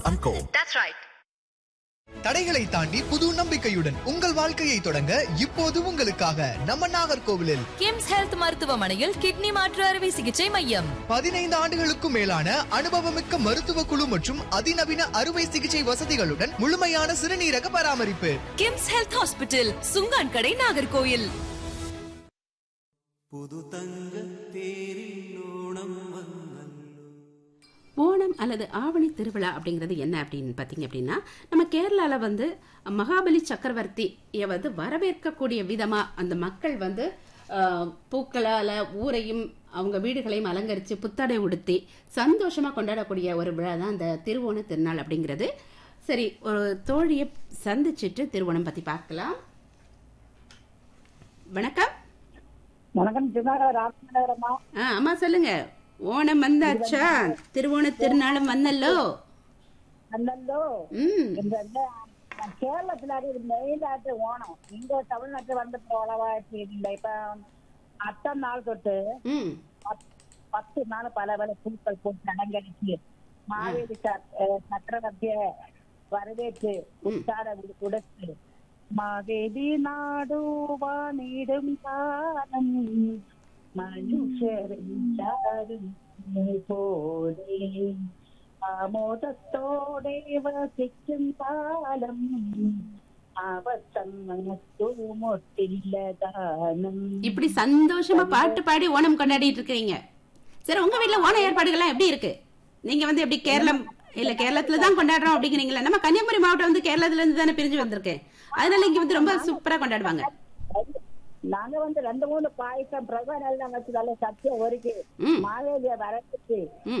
and Co. That's right. தடைகளை தாண்டி புது நம்பிக்கையுடன் உங்கள் வாழ்க்கையை தொடங்க இப்போது உங்களுக்காக நம்ம நாகர்கோவிலில் கிம்ஸ் ஹெல்த் மருத்துவமனையில் கிட்னி மாற்று அறுவை சிகிச்சை மையம் பதினைந்து ஆண்டுகளுக்கும் மேலான அனுபவமிக்க மருத்துவ குழு மற்றும் அதிநவீன அறுவை சிகிச்சை வசதிகளுடன் முழுமையான சிறுநீரக பராமரிப்பு கிம்ஸ் ஹெல்த் ஹாஸ்பிட்டல் சுங்கான் கடை நாகர்கோயில் புது தங்க தேரில் ஓணம் வந்தல்லோ ஓணம் அல்லது ஆவணி திருவிழா அப்படிங்கிறது என்ன அப்படின்னு பார்த்தீங்க அப்படின்னா நம்ம கேரளாவில் வந்து மகாபலி சக்கரவர்த்தியை வந்து வரவேற்கக்கூடிய விதமாக அந்த மக்கள் வந்து ஆஹ், பூக்களால் ஊரையும் அவங்க வீடுகளையும் அலங்கரித்து புத்தாடை உடுத்தி சந்தோஷமாக கொண்டாடக்கூடிய ஒரு விழா தான் அந்த திருவோண திருநாள் அப்படிங்கிறது சரி ஒரு தோழியை சந்திச்சுட்டு திருவோணம் பற்றி பார்க்கலாம் வணக்கம் வணக்கம் திருநாகர் ராமநகரமா ஆ அம்மா சொல்லுங்க ஓணம் வந்தாச்சா திருவோண திருநாளும் வந்தல்லோ அந்தந்தோ ம் இந்த இந்த கேரளத்துல அது மெயின் ஆட்டு ஓணம் இங்க தமிழ்நாட்டுல வந்து அவ்வளவா இல்லை இப்ப அத்தனை நாள் தொட்டு ம் பத்- பத்து நாள் பல பல பூக்கள் போட்டு அலங்கரிச்சு மாவேலி ச- அஹ் சக்கரவர்த்திய வரவேற்று உற்சார கொடுத்து மாவேலி நாடு வாணிடும் காலம் மனுஷரும் போதே ആമോദത്തോടെ വസിക്കും കാലം അവസമ്മത്തുമൊട്ടില്ല ദാനം இப்படி சந்தோஷமா பாட்டு பாடி ஓணம் கொண்டாடிட்டு இருக்கீங்க சரி உங்க வீட்ல ஓண ஏற்பாடுகள்லாம் எப்படி இருக்கு நீங்க வந்து எப்படி கேரளம் இல்ல கேரளத்துல தான் கொண்டாடுறோம் அப்படிங்கிறீங்களா நம்ம கன்னியாகுமரி மாவட்டம் வந்து கேரளத்துல இருந்து தானே பிரிஞ்சு வந்திருக்கேன் அதனால இங்க வந்து ரொம்ப சூப்பரா கொண்டாடுவாங்க நாங்க வந்து ரெண்டு மூணு பாயசம் பிரபலம் எல்லாம் வச்சு நல்ல சத்தியம் ஒருக்கு ம். மாவேலிய வரவச்சு